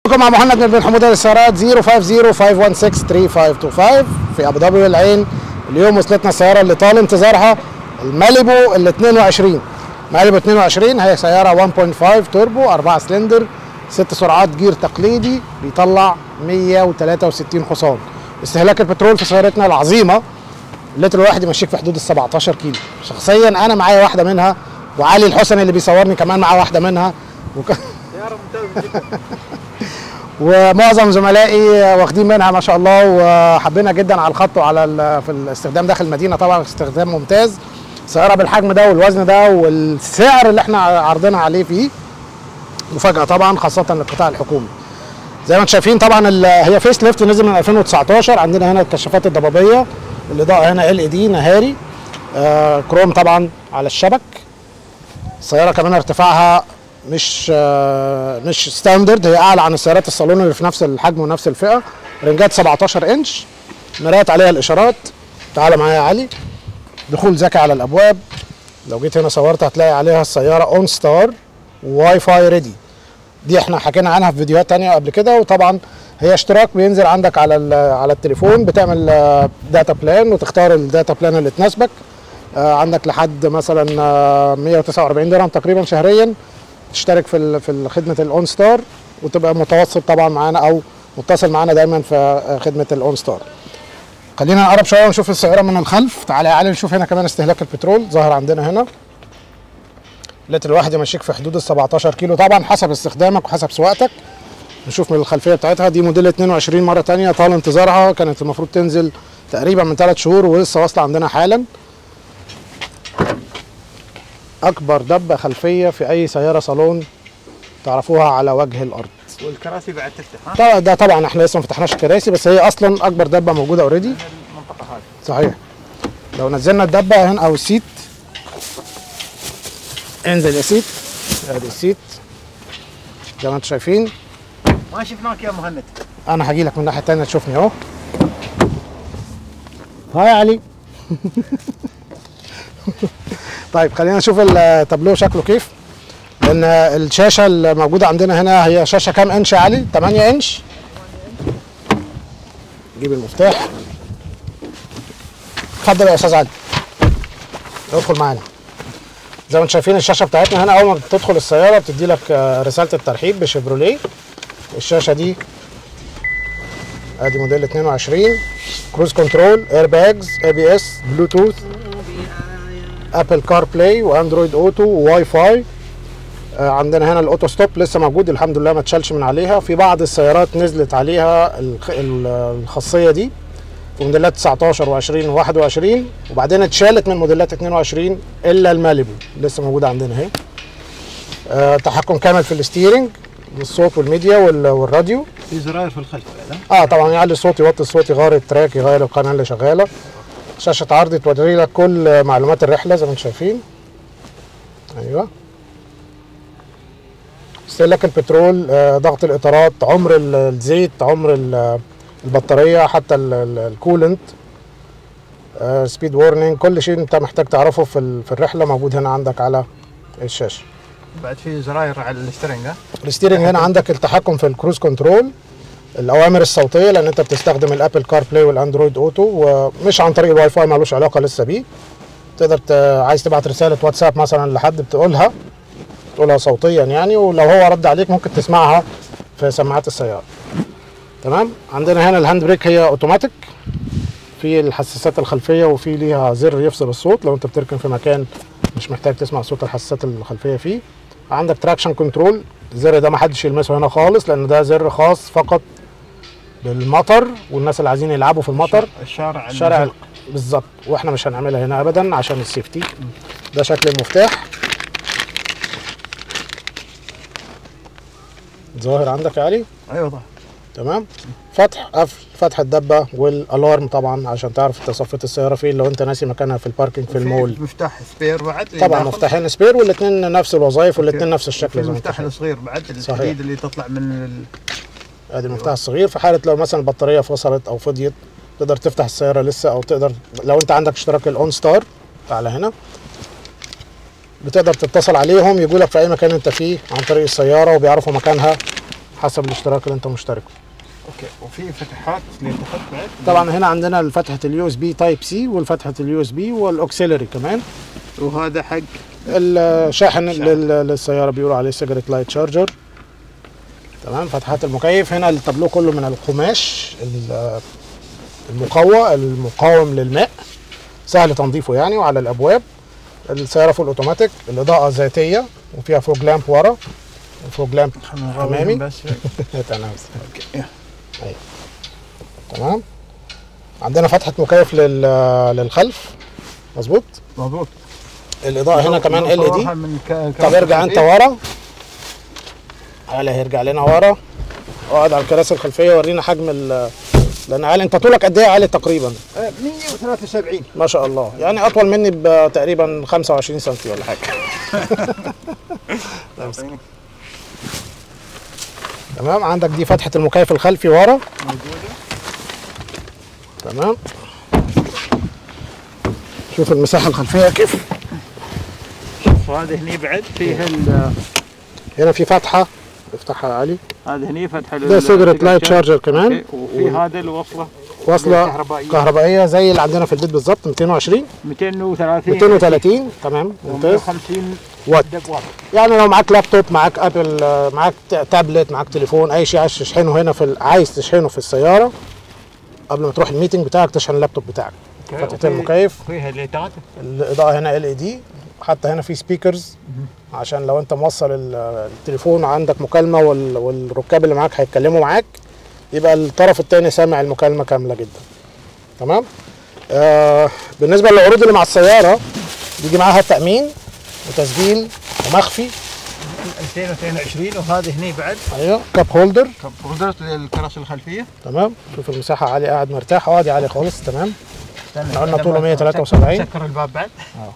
معكم مع مهند بن حمودة للسيارات 050-516-3525 في ابو ظبي والعين اليوم وصلتنا السياره اللي طال انتظارها الماليبو ال 22 ماليبو 22 هي سياره 1.5 توربو 4 سلندر 6 سرعات جير تقليدي بيطلع 163 حصان استهلاك البترول في سيارتنا العظيمه اللتر الواحد يمشيك في حدود ال 17 كيلو شخصيا انا معايا واحده منها وعلي الحسني اللي بيصورني كمان معاه واحده منها وك... ومعظم زملائي واخدين منها ما شاء الله وحبينا جدا على الخط وعلى ال- في الاستخدام داخل المدينه طبعا استخدام ممتاز سياره بالحجم ده والوزن ده والسعر اللي احنا عرضنا عليه فيه مفاجاه طبعا خاصه للقطاع الحكومي زي ما انتم شايفين طبعا ال- هي فيس ليفت نزل من 2019 عندنا هنا الكشافات الضبابيه الاضاءه هنا ال اي دي نهاري آه كروم طبعا على الشبك السياره كمان ارتفاعها مش آه مش ستاندرد هي اعلى عن السيارات الصالون اللي في نفس الحجم ونفس الفئه رنجات 17 انش مرايات عليها الاشارات تعالى معايا يا علي دخول ذكي على الابواب لو جيت هنا صورت هتلاقي عليها السياره اون ستار واي فاي ريدي دي احنا حكينا عنها في فيديوهات تانية قبل كده وطبعا هي اشتراك بينزل عندك على ال- على التليفون بتعمل آه، داتا بلان وتختار الداتا بلان اللي تناسبك آه، عندك لحد مثلا آه، 149 درهم تقريبا شهريا تشترك في ال- في خدمه الاون ستار وتبقى متوسط طبعا معانا او متصل معانا دايما في آه، خدمه الاون ستار خلينا نقرب شويه ونشوف السياره من الخلف تعالى يا علي نشوف هنا كمان استهلاك البترول ظاهر عندنا هنا لتر الواحد يمشيك في حدود ال 17 كيلو طبعا حسب استخدامك وحسب سواقتك نشوف من الخلفيه بتاعتها دي موديل 22 مره تانية طال انتظارها كانت المفروض تنزل تقريبا من ثلاث شهور ولسه واصله عندنا حالا اكبر دبه خلفيه في اي سياره صالون تعرفوها على وجه الارض والكراسي بعد تفتح ها طبعا ده طبعا احنا لسه ما فتحناش الكراسي بس هي اصلا اكبر دبه موجوده اوريدي المنطقه هذه صحيح لو نزلنا الدبه هنا او السيت انزل يا سيت ادي السيت زي ما انتم شايفين ما شفناك يا مهند انا هجي لك من الناحيه الثانيه تشوفني اهو هاي يا علي طيب خلينا نشوف التابلو شكله كيف لان الشاشه الموجوده عندنا هنا هي شاشه كام انش يا علي 8 انش جيب المفتاح اتفضل يا استاذ علي ادخل معانا زي ما انتم شايفين الشاشه بتاعتنا هنا اول ما بتدخل السياره بتدي لك آه، رساله الترحيب بشيفروليه الشاشه دي ادي موديل 22 كروز كنترول اير باجز اي بي اس بلوتوث ابل كار بلاي واندرويد اوتو وواي فاي آه، عندنا هنا الاوتو ستوب لسه موجود الحمد لله ما اتشالش من عليها في بعض السيارات نزلت عليها الخ- ال- الخاصيه دي في موديلات 19 و20 و21 وبعدين اتشالت من موديلات 22 الا الماليبو لسه موجوده عندنا اهي آه، تحكم كامل في الستيرنج الصوت والميديا وال- والراديو في زراير في الخلف بعد اه طبعا يعلي الصوت يوطي الصوت يغير التراك يغير القناه اللي شغاله شاشه عرض توري لك كل معلومات الرحله زي ما انتم شايفين ايوه استهلاك البترول آه، ضغط الاطارات عمر ال- الزيت عمر ال- البطاريه حتى ال- ال- الكولنت آه، سبيد وورنينج كل شيء انت محتاج تعرفه في ال- في الرحله موجود هنا عندك على الشاشه بعد في زراير على السترنج ها الستيرنج هنا عندك التحكم في الكروز كنترول الاوامر الصوتيه لان انت بتستخدم الابل كار بلاي والاندرويد اوتو ومش عن طريق الواي فاي مالوش علاقه لسه بيه تقدر ت... عايز تبعت رساله واتساب مثلا لحد بتقولها تقولها صوتيا يعني ولو هو رد عليك ممكن تسمعها في سماعات السياره تمام عندنا هنا الهاند بريك هي اوتوماتيك في الحساسات الخلفيه وفي ليها زر يفصل الصوت لو انت بتركن في مكان مش محتاج تسمع صوت الحساسات الخلفيه فيه عندك تراكشن كنترول الزر ده ما حدش يلمسه هنا خالص لان ده زر خاص فقط للمطر والناس اللي عايزين يلعبوا في المطر الشارع شارع المزلق. بالظبط واحنا مش هنعملها هنا ابدا عشان السيفتي ده شكل المفتاح ظاهر عندك يا علي ايوه طبعا تمام فتح قفل فتح الدبه والالارم طبعا عشان تعرف انت صفيت السياره فين لو انت ناسي مكانها في الباركينج في المول مفتاح سبير بعد اللي طبعا داخل. مفتاحين سبير والاثنين نفس الوظائف والاثنين نفس في الشكل زي ما انت المفتاح شايف. الصغير بعد صحيح. الجديد اللي تطلع من ال... ادي المفتاح الصغير في حاله لو مثلا البطاريه فصلت او فضيت تقدر تفتح السياره لسه او تقدر لو انت عندك اشتراك الاون ستار تعالى هنا بتقدر تتصل عليهم يجوا لك في اي مكان انت فيه عن طريق السياره وبيعرفوا مكانها حسب الاشتراك اللي انت مشتركه اوكي وفي فتحات اللي تحت بعد طبعا هنا عندنا فتحه اليو اس بي تايب سي والفتحه اليو اس بي والاوكسيلري كمان وهذا حق الشاحن لل- للسياره بيقولوا عليه سيجرت لايت شارجر تمام فتحات المكيف هنا التابلو كله من القماش ال- المقوى المقاوم للماء سهل تنظيفه يعني وعلى الابواب السياره فول اوتوماتيك الاضاءه ذاتيه وفيها فوج لامب ورا وفوج لامب امامي بس تمام اوكي تمام عندنا فتحه مكيف لل- للخلف مظبوط مضبوط الاضاءه هنا كمان ال اي دي صورها من ك- طب ارجع انت ورا تعالى هيرجع لنا ورا اقعد على الكراسي الخلفيه ورينا حجم ال لان علي انت طولك قد ايه يا علي تقريبا آه، 173 ما شاء الله يعني اطول مني بتقريبا 25 سم ولا حاجه تمام عندك دي فتحه المكيف الخلفي ورا موجوده تمام شوف المساحه الخلفيه كيف وهذا هني بعد فيها ال- هنا في فتحه افتحها يا علي هذا هني فتحه ده سيجرت لايت شارجر كمان وفي هذا الوصله واصله كهربائية. كهربائيه زي اللي عندنا في البيت بالظبط 220 230 230 تمام ممتاز 150 وات دقوات يعني لو معاك لابتوب معاك ابل آه، معاك ت- تابلت معاك تليفون اي شيء عايز تشحنه هنا في ال- عايز تشحنه في السياره قبل ما تروح الميتنج بتاعك تشحن اللابتوب بتاعك فتحتين المكيف فيها ليتات الاضاءه هنا ال اي دي حتى هنا في سبيكرز عشان لو انت موصل ال- التليفون وعندك مكالمه وال- والركاب اللي معاك هيتكلموا معاك يبقى الطرف الثاني سامع المكالمه كامله جدا تمام آه بالنسبه للعروض اللي مع السياره بيجي معاها التامين وتسجيل ومخفي 2022 وهذا هني بعد ايوه كاب هولدر بردرت للكراسي الخلفيه تمام شوف المساحه عاليه قاعد مرتاح اقعد عالي خالص تمام استنى احنا قلنا استنى طوله ما- 173. سكر الباب بعد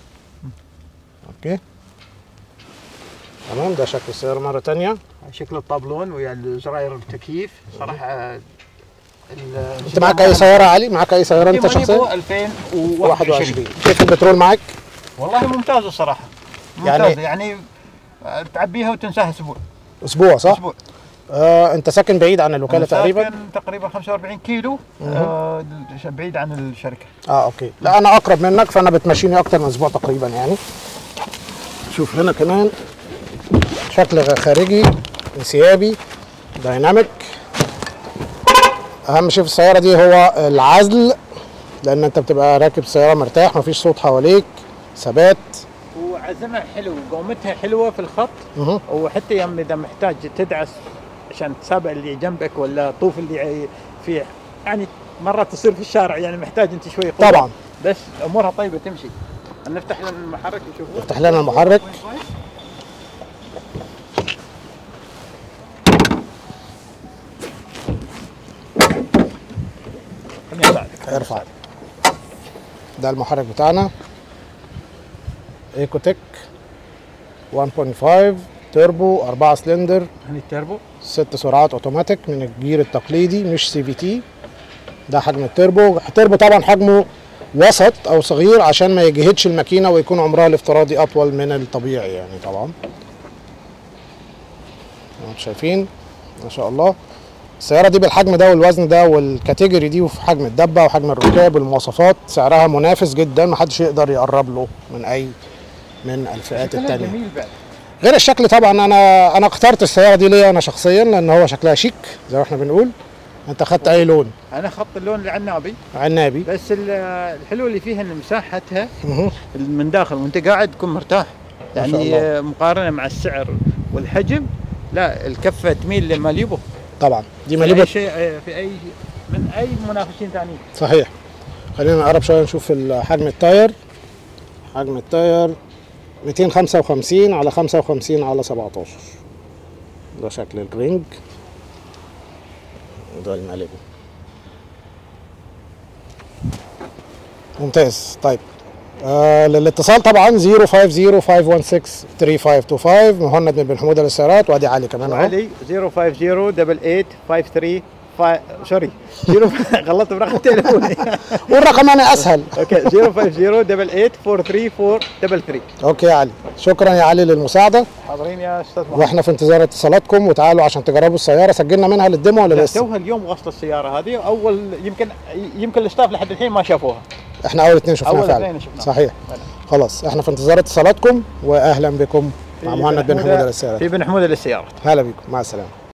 اوكي تمام ده شكل السياره مره تانية شكل الطابلون ويا زراير التكييف صراحه ال- انت معاك اي سياره يا علي معاك اي سياره انت مانيبو شخصيا 2021 21 كيف البترول معاك والله ممتازه الصراحه يعني- ممتازه يعني, يعني تعبيها وتنساها اسبوع اسبوع صح اسبوع آه انت ساكن بعيد عن الوكاله أنا تقريبا ساكن تقريبا 45 كيلو آه بعيد عن الشركه اه اوكي لا انا اقرب منك فانا بتمشيني اكتر من اسبوع تقريبا يعني شوف هنا كمان شكل غ- خارجي انسيابي دايناميك اهم شيء في السياره دي هو العزل لان انت بتبقى راكب سياره مرتاح مفيش صوت حواليك ثبات وعزمها حلو قومتها حلوه في الخط مه. وحتى يوم اذا محتاج تدعس عشان تسابق اللي جنبك ولا طوف اللي في يعني مرات تصير في الشارع يعني محتاج انت شوي قوة طبعا بس امورها طيبه تمشي نفتح لنا المحرك نشوفه افتح لنا المحرك خليني اساعدك ارفع ده المحرك بتاعنا ايكوتك 1.5 توربو 4 سلندر هني التربو ست سرعات اوتوماتيك من الجير التقليدي مش سي في تي ده حجم التربو التربو طبعا حجمه وسط او صغير عشان ما يجهدش الماكينه ويكون عمرها الافتراضي اطول من الطبيعي يعني طبعا انتوا شايفين ما شاء الله السياره دي بالحجم ده والوزن ده والكاتيجوري دي وفي حجم الدبه وحجم الركاب والمواصفات سعرها منافس جدا محدش يقدر يقرب له من اي من الفئات شكلها التانية جميل بعد غير الشكل طبعا انا انا اخترت السياره دي ليا انا شخصيا لان هو شكلها شيك زي ما احنا بنقول انت خدت اي لون انا خط اللون العنابي عنابي بس ال- الحلو اللي فيها ان مساحتها مه. من داخل وانت قاعد تكون مرتاح ما شاء يعني الله. آه، مقارنه مع السعر والحجم لا الكفه تميل لماليبو طبعا دي في اي ماليبو شيء آه، في اي من اي منافسين ثانيين صحيح خلينا نقرب شويه نشوف ال- حجم التاير حجم التاير 255 على 55 على 17 ده شكل الرينج وده الماليبو ممتاز طيب آه للاتصال طبعا 050 مهند من بن حموده للسيارات وادي علي كمان اهو علي 050 88 53 فا... سوري زيرو غلطت برقم تليفوني والرقم انا اسهل اوكي 050 88 434 اوكي يا علي شكرا يا علي للمساعده حاضرين يا استاذ محمد واحنا في انتظار اتصالاتكم وتعالوا عشان تجربوا السياره سجلنا منها للديمو ولا لا، لسه توها اليوم غصت السياره هذه اول يمكن يمكن الستاف لحد الحين ما شافوها احنا اول اتنين شفناها أول فعلا اتنين شفناها. صحيح فعلا. خلاص احنا في انتظار اتصالاتكم واهلا بكم مع في مهند بن حمودة- حموده للسيارات في بن حموده للسيارات هلا بكم مع السلامه